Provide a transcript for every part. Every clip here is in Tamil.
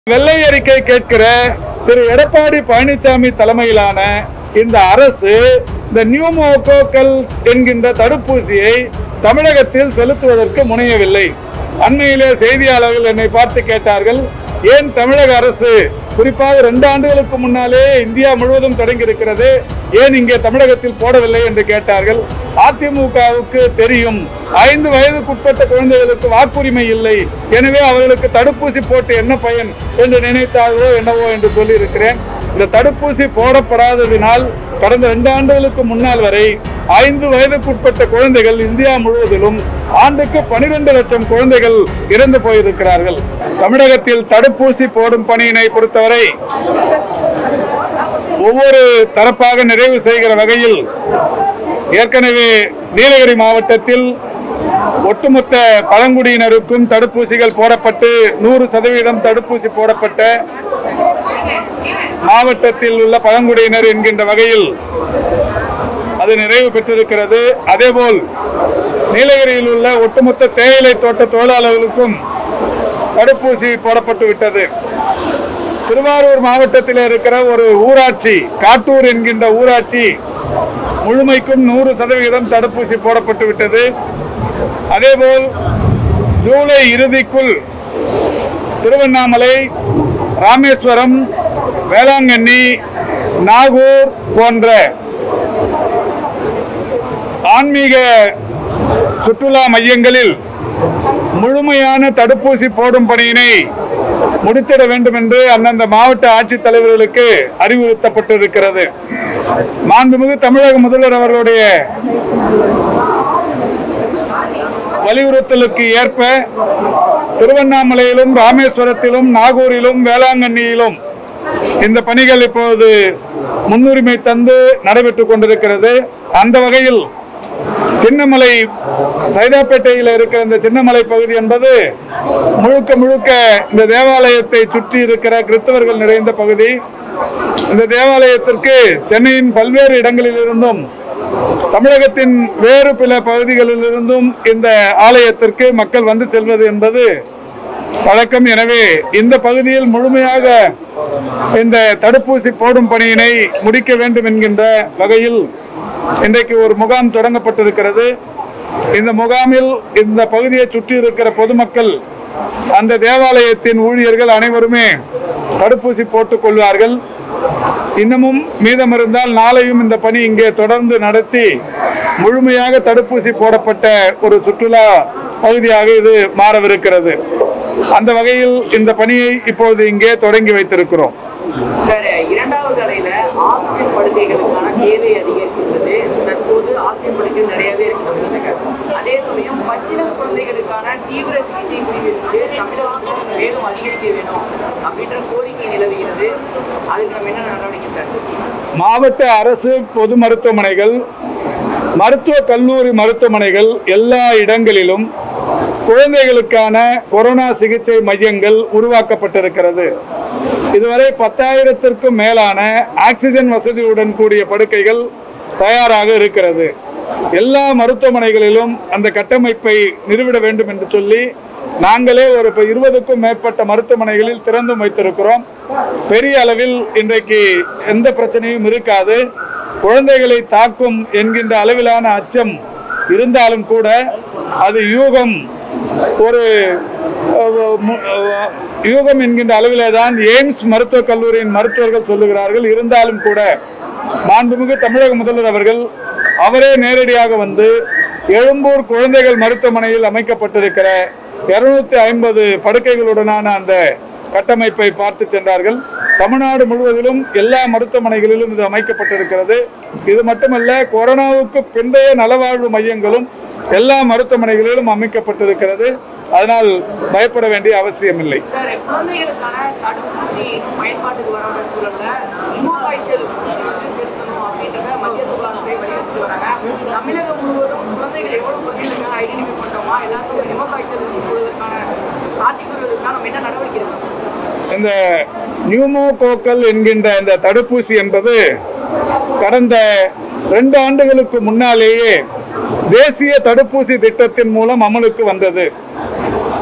வெள்ளை அறிக்கை கேட்கிற திரு எடப்பாடி பழனிசாமி தலைமையிலான இந்த அரசு இந்த நியூமோகோக்கல் என்கின்ற தடுப்பூசியை தமிழகத்தில் செலுத்துவதற்கு முனையவில்லை அண்மையிலே செய்தியாளர்கள் என்னை பார்த்து கேட்டார்கள் ஏன் தமிழக அரசு குறிப்பாக ரெண்டு ஆண்டுகளுக்கு முன்னாலே இந்தியா முழுவதும் தொடங்கி இருக்கிறது ஏன் இங்கே தமிழகத்தில் போடவில்லை என்று கேட்டார்கள் அதிமுகவுக்கு தெரியும் ஐந்து வயதுக்குட்பட்ட குழந்தைகளுக்கு வாக்குரிமை இல்லை எனவே அவர்களுக்கு தடுப்பூசி போட்டு என்ன பயன் என்று நினைத்தார்களோ என்னவோ என்று சொல்லி இருக்கிறேன் இந்த தடுப்பூசி போடப்படாததினால் கடந்த ரெண்டு ஆண்டுகளுக்கு முன்னால் வரை ஐந்து வயதுக்குட்பட்ட குழந்தைகள் இந்தியா முழுவதிலும் ஆண்டுக்கு பனிரெண்டு லட்சம் குழந்தைகள் இறந்து போயிருக்கிறார்கள் தமிழகத்தில் தடுப்பூசி போடும் பணியினை பொறுத்தவரை ஒவ்வொரு தரப்பாக நிறைவு செய்கிற வகையில் ஏற்கனவே நீலகிரி மாவட்டத்தில் ஒட்டுமொத்த பழங்குடியினருக்கும் தடுப்பூசிகள் போடப்பட்டு நூறு சதவீதம் தடுப்பூசி போடப்பட்ட மாவட்டத்தில் உள்ள பழங்குடியினர் என்கின்ற வகையில் அது நிறைவு பெற்றிருக்கிறது அதேபோல் நீலகிரியில் உள்ள ஒட்டுமொத்த தேயிலை தோட்ட தொழிலாளர்களுக்கும் தடுப்பூசி போடப்பட்டு விட்டது திருவாரூர் மாவட்டத்தில் இருக்கிற ஒரு ஊராட்சி காட்டூர் என்கின்ற ஊராட்சி முழுமைக்கும் நூறு சதவிகிதம் தடுப்பூசி போடப்பட்டு விட்டது அதேபோல் ஜூலை இறுதிக்குள் திருவண்ணாமலை ராமேஸ்வரம் வேளாங்கண்ணி நாகூர் போன்ற ஆன்மீக சுற்றுலா மையங்களில் முழுமையான தடுப்பூசி போடும் பணியினை முடித்திட வேண்டும் என்று அந்தந்த மாவட்ட ஆட்சித்தலைவர்களுக்கு அறிவுறுத்தப்பட்டிருக்கிறது மாண்புமிகு தமிழக முதல்வர் அவர்களுடைய வலியுறுத்தலுக்கு ஏற்ப திருவண்ணாமலையிலும் ராமேஸ்வரத்திலும் நாகூரிலும் வேளாங்கண்ணியிலும் இந்த பணிகள் இப்போது முன்னுரிமை தந்து நடைபெற்றுக் கொண்டிருக்கிறது அந்த வகையில் சின்னமலை சைதாப்பேட்டையில் இருக்கிற இந்த சின்னமலை பகுதி என்பது முழுக்க முழுக்க இந்த தேவாலயத்தை சுற்றி இருக்கிற கிறிஸ்தவர்கள் நிறைந்த பகுதி இந்த தேவாலயத்திற்கு சென்னையின் பல்வேறு இடங்களிலிருந்தும் தமிழகத்தின் வேறு பல பகுதிகளிலிருந்தும் இந்த ஆலயத்திற்கு மக்கள் வந்து செல்வது என்பது வழக்கம் எனவே இந்த பகுதியில் முழுமையாக இந்த தடுப்பூசி போடும் பணியினை முடிக்க வேண்டும் என்கின்ற வகையில் இன்றைக்கு ஒரு முகாம் தொடங்கப்பட்டிருக்கிறது இந்த முகாமில் இந்த பகுதியை சுற்றி இருக்கிற பொதுமக்கள் அந்த தேவாலயத்தின் ஊழியர்கள் அனைவருமே தடுப்பூசி போட்டுக் கொள்வார்கள் இன்னமும் மீதம் இருந்தால் நாளையும் இந்த பணி இங்கே தொடர்ந்து நடத்தி முழுமையாக தடுப்பூசி போடப்பட்ட ஒரு சுற்றுலா பகுதியாக இது மாறவிருக்கிறது அந்த வகையில் இந்த பணியை இப்போது இங்கே தொடங்கி வைத்திருக்கிறோம் சார் இரண்டாவது அலையில ஆக்சிஜன் படுக்கைகளுக்கான தேவை அதிகரிக்கின்றது தற்போது ஆக்சிஜன் படுக்கை நிறையவே இருக்கிறது அதே சமயம் பச்சிளம் குழந்தைகளுக்கான தீவிர சிகிச்சை பிரிவிற்கு தமிழகம் மேலும் அதிகரிக்க வேணும் அப்படின்ற கோரிக்கை நிலவுகிறது அதுக்கு நம்ம என்ன நடவடிக்கை சார் மாவட்ட அரசு பொது மருத்துவமனைகள் மருத்துவ கல்லூரி மருத்துவமனைகள் எல்லா இடங்களிலும் குழந்தைகளுக்கான கொரோனா சிகிச்சை மையங்கள் உருவாக்கப்பட்டிருக்கிறது இதுவரை பத்தாயிரத்திற்கும் மேலான ஆக்சிஜன் வசதியுடன் கூடிய படுக்கைகள் தயாராக இருக்கிறது எல்லா மருத்துவமனைகளிலும் அந்த கட்டமைப்பை நிறுவிட வேண்டும் என்று சொல்லி நாங்களே ஒரு இப்போ இருபதுக்கும் மேற்பட்ட மருத்துவமனைகளில் திறந்தும் வைத்திருக்கிறோம் பெரிய அளவில் இன்றைக்கு எந்த பிரச்சனையும் இருக்காது குழந்தைகளை தாக்கும் என்கின்ற அளவிலான அச்சம் இருந்தாலும் கூட அது யூகம் ஒரு அஹ், மு- அஹ், யூகம் என்கின்ற அளவிலே தான் எய்ம்ஸ் மருத்துவக் கல்லூரியின் மருத்துவர்கள் சொல்லுகிறார்கள் இருந்தாலும் கூட மாண்புமிகு தமிழக முதல்வர் அவர்கள் அவரே நேரடியாக வந்து எழும்பூர் குழந்தைகள் மருத்துவமனையில் அமைக்கப்பட்டிருக்கிற இருநூத்தி ஐம்பது படுக்கைகளுடனான அந்த கட்டமைப்பை பார்த்து சென்றார்கள் தமிழ்நாடு முழுவதிலும் எல்லா மருத்துவமனைகளிலும் இது அமைக்கப்பட்டிருக்கிறது இது மட்டுமல்ல கொரோனாவுக்கு பிந்தைய நலவாழ்வு மையங்களும் எல்லா மருத்துவமனைகளிலும் அமைக்கப்பட்டிருக்கிறது அதனால் பயப்பட வேண்டிய அவசியமில்லை சார் குழந்தைகளுக்கான தடுப்பூசி பயன்பாட்டுக்கு வர சூழல்ல இமோ காய்ச்சல் ஊசி வந்து செலுத்தணும் அப்படின்றத மத்திய சுகாதாரத்தை வலியுறுத்தி வராங்க தமிழகம் முழுவதும் குழந்தைகள் எவ்வளவு குழந்தைகளுக்கு ஐடென்டிஃபை பண்றோமா எல்லாத்துக்கும் இமோ காய்ச்சல் ஊசி போடுவதற்கான சாத்தியக்கூறுகளுக்கான நம்ம என்ன நடவடிக்கை எடுக்கணும் இந்த நியூமோகோக்கல் என்கின்ற இந்த தடுப்பூசி என்பது கடந்த ரெண்டு ஆண்டுகளுக்கு முன்னாலேயே தேசிய தடுப்பூசி திட்டத்தின் மூலம் அமலுக்கு வந்தது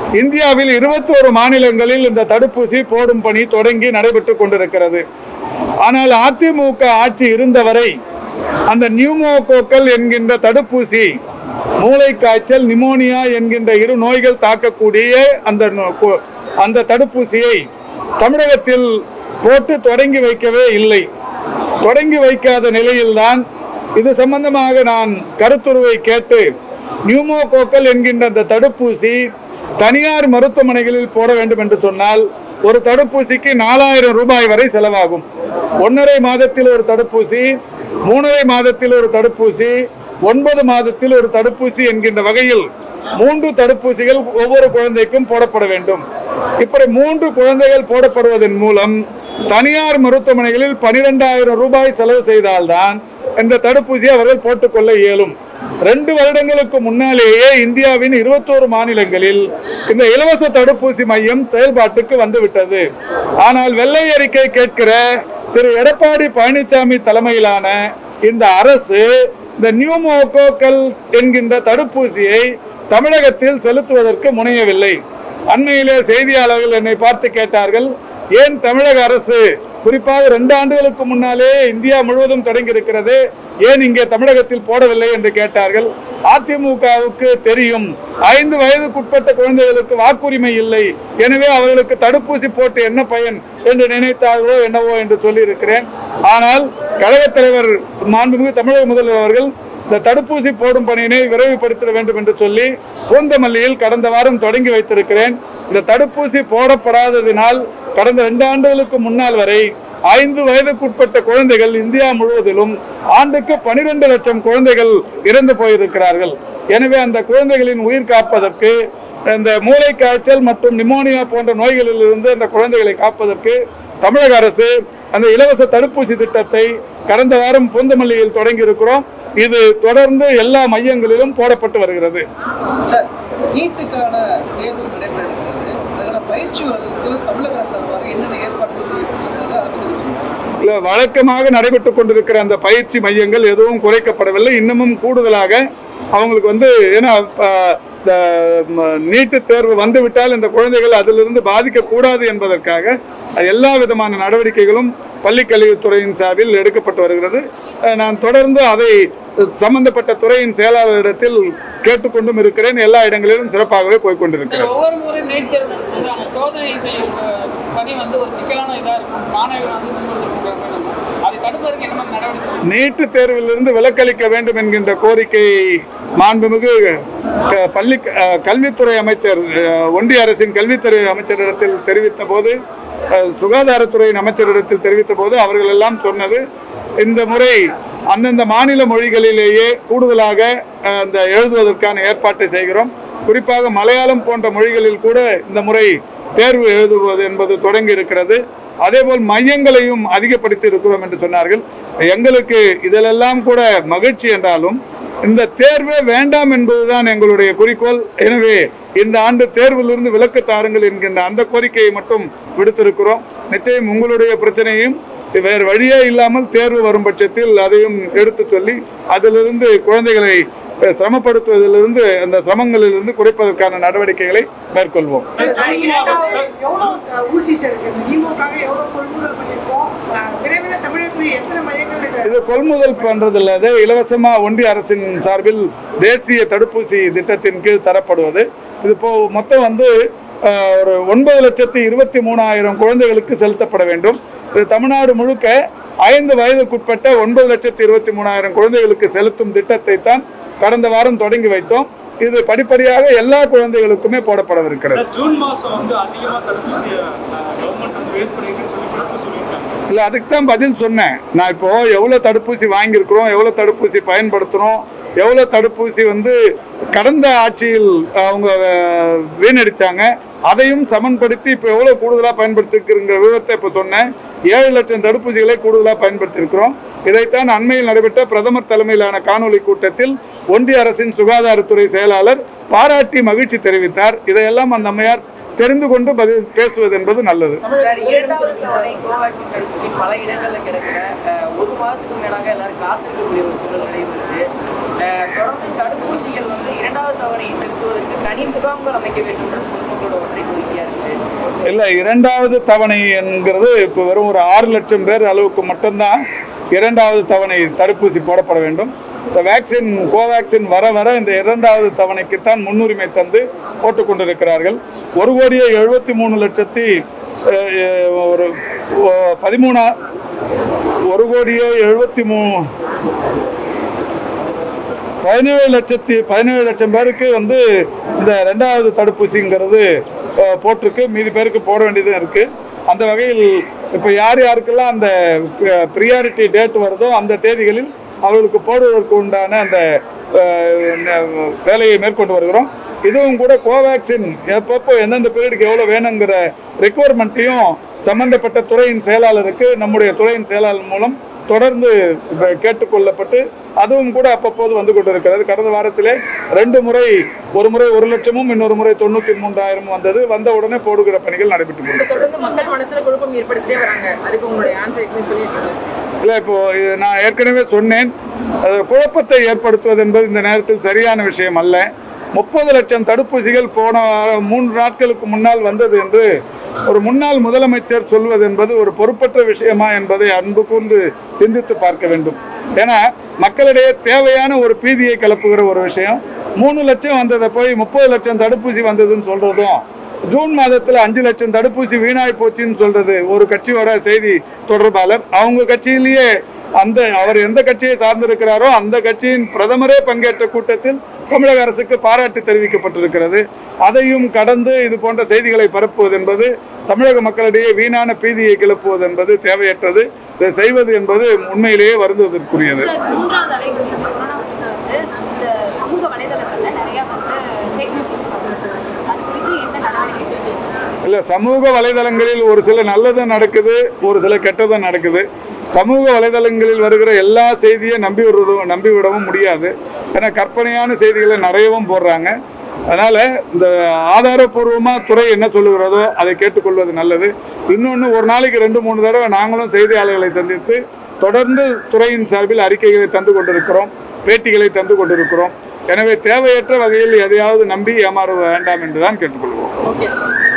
இந்தியாவில் 21 மாநிலங்களில் இந்த தடுப்பூசி போடும் பணி தொடங்கி நடைபெற்றுக் கொண்டிருக்கிறது ஆனால் அதிமுக ஆட்சி இருந்தவரை அந்த நியூமோகோக்கல் என்கின்ற தடுப்பூசி மூளை காய்ச்சல் நிமோனியா என்கின்ற இரு நோய்கள் தாக்கக்கூடிய அந்த நோ- கொ- அந்த தடுப்பூசியை தமிழகத்தில் போட்டு தொடங்கி வைக்கவே இல்லை தொடங்கி வைக்காத நிலையில்தான் இது சம்பந்தமாக நான் கருத்துருவை கேட்டு நியூமோகோக்கல் என்கின்ற அந்த தடுப்பூசி தனியார் மருத்துவமனைகளில் போட வேண்டும் என்று சொன்னால் ஒரு தடுப்பூசிக்கு நாலாயிரம் ரூபாய் வரை செலவாகும் ஒன்றரை மாதத்தில் ஒரு தடுப்பூசி மூணரை மாதத்தில் ஒரு தடுப்பூசி ஒன்பது மாதத்தில் ஒரு தடுப்பூசி என்கின்ற வகையில் மூன்று தடுப்பூசிகள் ஒவ்வொரு குழந்தைக்கும் போடப்பட வேண்டும் இப்படி மூன்று குழந்தைகள் போடப்படுவதன் மூலம் தனியார் மருத்துவமனைகளில் பனிரெண்டாயிரம் ரூபாய் செலவு செய்தால்தான் இந்த தடுப்பூசியை அவர்கள் போட்டுக்கொள்ள இயலும் ரெண்டு வருடங்களுக்கு முன்னாலேயே இந்தியாவின் இருபத்தோரு மாநிலங்களில் இந்த இலவச தடுப்பூசி மையம் செயல்பாட்டுக்கு வந்துவிட்டது ஆனால் வெள்ளை அறிக்கை கேட்கிற திரு எடப்பாடி பழனிசாமி தலைமையிலான இந்த அரசு இந்த நியூமோகோக்கல் என்கின்ற தடுப்பூசியை தமிழகத்தில் செலுத்துவதற்கு முனையவில்லை அண்மையிலே செய்தியாளர்கள் என்னை பார்த்து கேட்டார்கள் ஏன் தமிழக அரசு குறிப்பாக ரெண்டு ஆண்டுகளுக்கு முன்னாலே இந்தியா முழுவதும் தொடங்கி இருக்கிறது ஏன் இங்கே தமிழகத்தில் போடவில்லை என்று கேட்டார்கள் அதிமுகவுக்கு தெரியும் ஐந்து வயதுக்குட்பட்ட குழந்தைகளுக்கு வாக்குரிமை இல்லை எனவே அவர்களுக்கு தடுப்பூசி போட்டு என்ன பயன் என்று நினைத்தார்களோ என்னவோ என்று சொல்லி இருக்கிறேன் ஆனால் கழகத் தலைவர் மாண்புமிகு தமிழக முதல்வர் அவர்கள் இந்த தடுப்பூசி போடும் பணியினை விரைவுபடுத்த வேண்டும் என்று சொல்லி பூந்தமல்லியில் கடந்த வாரம் தொடங்கி வைத்திருக்கிறேன் இந்த தடுப்பூசி போடப்படாததினால் கடந்த ரெண்டு ஆண்டுகளுக்கு முன்னால் வரை ஐந்து வயதுக்குட்பட்ட குழந்தைகள் இந்தியா முழுவதிலும் ஆண்டுக்கு பனிரெண்டு லட்சம் குழந்தைகள் இறந்து போயிருக்கிறார்கள் எனவே அந்த குழந்தைகளின் உயிர் காப்பதற்கு இந்த மூளை காய்ச்சல் மற்றும் நிமோனியா போன்ற நோய்களில் இருந்து அந்த குழந்தைகளை காப்பதற்கு தமிழக அரசு அந்த இலவச தடுப்பூசி திட்டத்தை கடந்த வாரம் பூந்தமல்லியில் தொடங்கி இருக்கிறோம் இது தொடர்ந்து எல்லா மையங்களிலும் போடப்பட்டு வருகிறது சார் நீட்டுக்கான தேர்வு நடைபெற இருக்கிறது அதற்கான பயிற்சி வகுப்பு தமிழக அரசு சார்பாக என்னென்ன ஏற்பாடுகள் செய்யப்பட்டிருக்கிறது அதை பற்றி சொல்லுங்கள் இல்ல, வழக்கமாக நடைபெற்றுக் கொண்டிருக்கிற அந்த பயிற்சி மையங்கள் எதுவும் குறைக்கப்படவில்லை இன்னமும் கூடுதலாக அவங்களுக்கு வந்து ஏன்னா அஹ், இந்த ம, நீட்டு தேர்வு வந்துவிட்டால் இந்த குழந்தைகள் அதிலிருந்து பாதிக்கக்கூடாது என்பதற்காக எல்லா விதமான நடவடிக்கைகளும் பள்ளிக் கல்வித்துறையின் சார்பில் எடுக்கப்பட்டு வருகிறது அஹ், நான் தொடர்ந்து அதை சம்பந்தப்பட்ட துறையின் செயலாளரிடத்தில் கேட்டுக்கொண்டும் இருக்கிறேன் எல்லா இடங்களிலும் சிறப்பாகவே போய்க்கொண்டிருக்கிறேன் சார் ஒவ்வொரு முறை நீட் தேர்வு நடக்கும்போது அந்த சோதனை செய்யும் அஹ், பணி வந்து ஒரு சிக்கலான இதாக இருக்கும் மாணவர்கள் வந்து துன்புறுத்தப்படுறாங்க நம்ம அதை தடுப்பதற்கு என்ன மாதிரி நடவடிக்கை நீட்டு தேர்விலிருந்து விலக்களிக்க வேண்டும் என்கின்ற கோரிக்கை மாண்புமிகு க- பள்ளி அஹ், கல்வித்துறை அமைச்சர் அஹ், ஒன்றிய அரசின் கல்வித்துறை அமைச்சரிடத்தில் தெரிவித்த போது அஹ், சுகாதாரத்துறையின் அமைச்சரிடத்தில் தெரிவித்த போது அவர்கள் எல்லாம் சொன்னது இந்த முறை அந்தந்த மாநில மொழிகளிலேயே கூடுதலாக அஹ், அந்த எழுதுவதற்கான ஏற்பாட்டை செய்கிறோம் குறிப்பாக மலையாளம் போன்ற மொழிகளில் கூட இந்த முறை தேர்வு எழுதுவது என்பது தொடங்கி இருக்கிறது அதேபோல் மையங்களையும் அதிகப்படுத்தி இருக்கிறோம் என்று சொன்னார்கள் எங்களுக்கு இதிலெல்லாம் கூட மகிழ்ச்சி என்றாலும் இந்த தேர்வே வேண்டாம் என்பதுதான் எங்களுடைய குறிக்கோள் எனவே இந்த ஆண்டு தேர்விலிருந்து விலக்கு தாருங்கள் என்கின்ற அந்த கோரிக்கையை மட்டும் விடுத்திருக்கிறோம் நிச்சயம் உங்களுடைய பிரச்சனையும் வேறு வழியே இல்லாமல் தேர்வு வரும் பட்சத்தில் அதையும் எடுத்து சொல்லி அதிலிருந்து குழந்தைகளை அஹ், சிரமப்படுத்துவதிலிருந்து அந்த சிரமங்களிலிருந்து குறைப்பதற்கான நடவடிக்கைகளை மேற்கொள்வோம் எவ்வளோ ஊசி சார் இருக்கு திமுகவே எவ்வளோ கொள்முதல் பண்ணியிருக்கோம் அஹ் விரைவில் தமிழகத்தில் எத்தனை மையங்கள் இது இது கொள்முதல் பண்றது இல்லாத இலவசமா ஒன்றிய அரசின் சார்பில் தேசிய தடுப்பூசி திட்டத்தின் கீழ் தரப்படுவது இது இப்போ மொத்தம் வந்து அஹ், ஒரு ஒன்பது லட்சத்தி இருபத்தி மூணாயிரம் குழந்தைகளுக்கு செலுத்தப்பட வேண்டும் இது தமிழ்நாடு முழுக்க ஐந்து வயதுக்குட்பட்ட ஒன்பது லட்சத்தி இருபத்தி மூணாயிரம் குழந்தைகளுக்கு செலுத்தும் திட்டத்தை தான் கடந்த வாரம் தொடங்கி வைத்தோம் இது படிப்படியாக எல்லா குழந்தைகளுக்குமே போடப்படவிருக்கிறது சார், ஜூன் மாசம் வந்து அதிகமா தடுப்பூசி கவர்மெண்ட் வந்து வேஸ்ட் பண்ணிருக்குன்னு சொல்லி கூட சொல்லியிருக்காங்க இல்லை அதுக்கு தான் பதில் சொன்னேன் நான் இப்போ எவ்வளோ தடுப்பூசி வாங்கியிருக்கிறோம் எவ்வளோ தடுப்பூசி பயன்படுத்துகிறோம் எவ்வளோ தடுப்பூசி வந்து கடந்த ஆட்சியில் அவங்க அஹ், வீணடிச்சாங்க அதையும் சமன்படுத்தி இப்போ எவ்வளோ கூடுதலாக பயன்படுத்திருக்கிற விவரத்தை இப்போ சொன்னேன் ஏழு லட்சம் தடுப்பூசிகளை கூடுதலாக பயன்படுத்தியிருக்கிறோம் இதைத்தான் அண்மையில் நடைபெற்ற பிரதமர் தலைமையிலான காணொலி கூட்டத்தில் ஒன்றிய அரசின் சுகாதாரத்துறை செயலாளர் பாராட்டி மகிழ்ச்சி தெரிவித்தார் இதையெல்லாம் அந்த அம்மையார் தெரிந்து கொண்டு பதில் பேசுவது என்பது நல்லது சார் இரண்டாவது தவணை கோவேக்சின் தடுப்பூசி பல இடங்கள்ல கிடக்குற அஹ், ஒரு மாதத்துக்கு மேலாக எல்லாரும் காத்திருக்கக்கூடிய ஒரு சூழல் நிலவுகிறது அஹ், தொடர்ந்து தடுப்பூசிகள் வந்து இரண்டாவது தவணை செலுத்துவதற்கு தனி முகாம்கள் அமைக்க வேண்டும் என்று பொதுமக்களோட ஒற்றை கோரிக்கையா இருக்கு இல்லை இரண்டாவது தவணை என்கிறது இப்போ வெறும் ஒரு ஆறு லட்சம் பேர் அளவுக்கு மட்டும்தான் இரண்டாவது தவணை தடுப்பூசி போடப்பட வேண்டும் இந்த வேக்சின் கோவேக்சின் வர வர இந்த இரண்டாவது தவணைக்குத்தான் முன்னுரிமை தந்து போட்டுக் கொண்டிருக்கிறார்கள் ஒரு கோடியே எழுபத்தி மூணு லட்சத்தி அஹ், அஹ், ஒரு ஒ- பதிமூணா ஒரு கோடியே எழுபத்தி மூ பதினேழு லட்சத்தி பதினேழு லட்சம் பேருக்கு வந்து இந்த ரெண்டாவது தடுப்பூசிங்கிறது அஹ், போட்டிருக்கு மீதி பேருக்கு போட வேண்டியதும் இருக்கு அந்த வகையில் இப்போ யார் யாருக்கெல்லாம் அந்த ப்ரியாரிட்டி டேட் வருதோ அந்த தேதிகளில் அவர்களுக்கு போடுவதற்கு உண்டான அந்த அஹ், ந- வேலையை மேற்கொண்டு வருகிறோம் இதுவும் கூட கோவேக்சின் எப்பப்போ எந்தெந்த பீரியடுக்கு எவ்வளோ வேணுங்கிற ரெக்குவயர்மெண்ட்டையும் சம்பந்தப்பட்ட துறையின் செயலாளருக்கு நம்முடைய துறையின் செயலாளர் மூலம் தொடர்ந்து இப்ப கேட்டுக்கொள்ளப்பட்டு அதுவும் கூட அப்பப்போது வந்து கொண்டிருக்கிறது கடந்த வாரத்திலே ரெண்டு முறை ஒரு முறை ஒரு லட்சமும் இன்னொரு முறை தொண்ணூத்தி மூன்றாயிரமும் வந்தது வந்த உடனே போடுகிற பணிகள் நடைபெற்று கொண்டிருக்கிறது தொடர்ந்து மக்கள் மனசுல குழப்பம் ஏற்படுத்திட்டே வராங்க அதுக்கு உங்களுடைய ஆன்சர் எப்படி சொல்லிட்டு இல்லை இப்போ இது நான் ஏற்கனவே சொன்னேன் அது குழப்பத்தை ஏற்படுத்துவது என்பது இந்த நேரத்தில் சரியான விஷயம் அல்ல முப்பது லட்சம் தடுப்பூசிகள் போன வாரம் மூன்று நாட்களுக்கு முன்னால் வந்தது என்று ஒரு முன்னாள் முதலமைச்சர் சொல்வது என்பது ஒரு பொறுப்பற்ற விஷயமா என்பதை அன்பு கூர்ந்து சிந்தித்து பார்க்க வேண்டும் ஏன்னா மக்களிடையே தேவையான ஒரு பீதியை கிளப்புகிற ஒரு விஷயம் மூணு லட்சம் வந்ததை போய் முப்பது லட்சம் தடுப்பூசி வந்ததுன்னு சொல்றதும் ஜூன் மாதத்துல அஞ்சு லட்சம் தடுப்பூசி வீணாய் போச்சுன்னு சொல்றது ஒரு கட்சியோட செய்தி தொடர்பாளர் அவங்க கட்சியிலேயே அந்த அவர் எந்த கட்சியை சார்ந்திருக்கிறாரோ அந்த கட்சியின் பிரதமரே பங்கேற்ற கூட்டத்தில் தமிழக அரசுக்கு பாராட்டு தெரிவிக்கப்பட்டிருக்கிறது அதையும் கடந்து இது போன்ற செய்திகளை பரப்புவது என்பது தமிழக மக்களிடையே வீணான பீதியை கிளப்புவது என்பது தேவையற்றது இதை செய்வது என்பது உண்மையிலேயே வருந்துவதற்குரியது சார் மூன்றாவது அலை குறித்த கொரோனா குறித்து வந்து அந்த சமூக வலைதளங்கள்ல நிறைய வந்து ஃபேக் நியூஸ் அது குறித்து எந்த நடவடிக்கை இல்ல சமூக வலைதளங்களில் ஒரு சில நல்லதும் நடக்குது ஒரு சில கெட்டதும் நடக்குது சமூக வலைதளங்களில் வருகிற எல்லா செய்தியும் நம்பி விடுறதும் நம்பி விடவும் முடியாது ஏன்னா கற்பனையான செய்திகளை நிறையவும் போடுறாங்க அதனால இந்த ஆதாரப்பூர்வமா துறை என்ன சொல்லுகிறதோ அதை கேட்டுக்கொள்வது நல்லது இன்னொன்று ஒரு நாளைக்கு ரெண்டு மூணு தடவை நாங்களும் செய்தியாளர்களை சந்தித்து தொடர்ந்து துறையின் சார்பில் அறிக்கைகளை தந்து கொண்டிருக்கிறோம் பேட்டிகளை தந்து கொண்டிருக்கிறோம் எனவே தேவையற்ற வகையில் எதையாவது நம்பி ஏமாற வேண்டாம் என்றுதான் கேட்டுக்கொள்வோம் ஓகே சார்